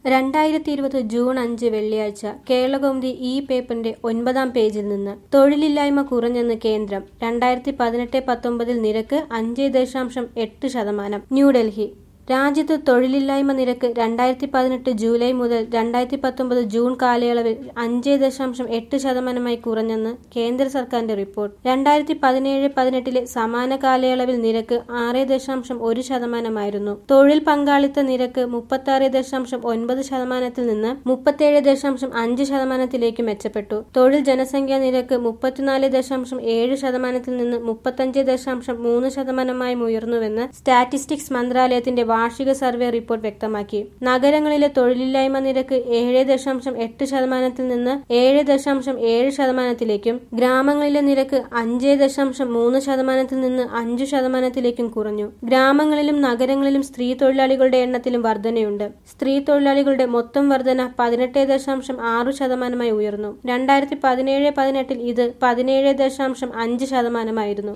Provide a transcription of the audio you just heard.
രണ്ടായിരത്തി ഇരുപത് ജൂൺ അഞ്ച് വെള്ളിയാഴ്ച കേരളകൗമുദി ഈ പേപ്പറിന്റെ ഒൻപതാം പേജിൽ നിന്ന് തൊഴിലില്ലായ്മ കുറഞ്ഞെന്ന് കേന്ദ്രം രണ്ടായിരത്തി പതിനെട്ട് പത്തൊമ്പതിൽ നിരക്ക് അഞ്ച് ദശാംശം എട്ട് ശതമാനം ന്യൂഡൽഹി രാജ്യത്ത് തൊഴിലില്ലായ്മ നിരക്ക് രണ്ടായിരത്തി പതിനെട്ട് ജൂലൈ മുതൽ രണ്ടായിരത്തി പത്തൊമ്പത് ജൂൺ കാലയളവിൽ അഞ്ച് ദശാംശം എട്ട് ശതമാനമായി കുറഞ്ഞെന്ന് കേന്ദ്ര സർക്കാരിന്റെ റിപ്പോർട്ട് രണ്ടായിരത്തി പതിനേഴ് പതിനെട്ടിലെ സമാന കാലയളവിൽ നിരക്ക് ആറ് ദശാംശം ഒരു ശതമാനമായിരുന്നു തൊഴിൽ പങ്കാളിത്ത നിരക്ക് മുപ്പത്തി ആറ് ദശാംശം ഒൻപത് ശതമാനത്തിൽ നിന്ന് മുപ്പത്തിയേഴ് ദശാംശം അഞ്ച് ശതമാനത്തിലേക്ക് മെച്ചപ്പെട്ടു തൊഴിൽ ജനസംഖ്യാ നിരക്ക് മുപ്പത്തിനാല് ദശാംശം ഏഴ് ശതമാനത്തിൽ നിന്ന് മുപ്പത്തഞ്ച് ദശാംശം മൂന്ന് ശതമാനമായി ഉയർന്നുവെന്ന് സ്റ്റാറ്റിസ്റ്റിക്സ് മന്ത്രാലയത്തിന്റെ വാർഷിക സർവേ റിപ്പോർട്ട് വ്യക്തമാക്കി നഗരങ്ങളിലെ തൊഴിലില്ലായ്മ നിരക്ക് ഏഴ് ദശാംശം എട്ട് ശതമാനത്തിൽ നിന്ന് ഏഴ് ദശാംശം ഏഴ് ശതമാനത്തിലേക്കും ഗ്രാമങ്ങളിലെ നിരക്ക് അഞ്ച് ദശാംശം മൂന്ന് ശതമാനത്തിൽ നിന്ന് അഞ്ചു ശതമാനത്തിലേക്കും കുറഞ്ഞു ഗ്രാമങ്ങളിലും നഗരങ്ങളിലും സ്ത്രീ തൊഴിലാളികളുടെ എണ്ണത്തിലും വർധനയുണ്ട് സ്ത്രീ തൊഴിലാളികളുടെ മൊത്തം വർധന പതിനെട്ട് ദശാംശം ആറ് ശതമാനമായി ഉയർന്നു രണ്ടായിരത്തി പതിനേഴ് പതിനെട്ടിൽ ഇത് പതിനേഴ് ദശാംശം അഞ്ച് ശതമാനമായിരുന്നു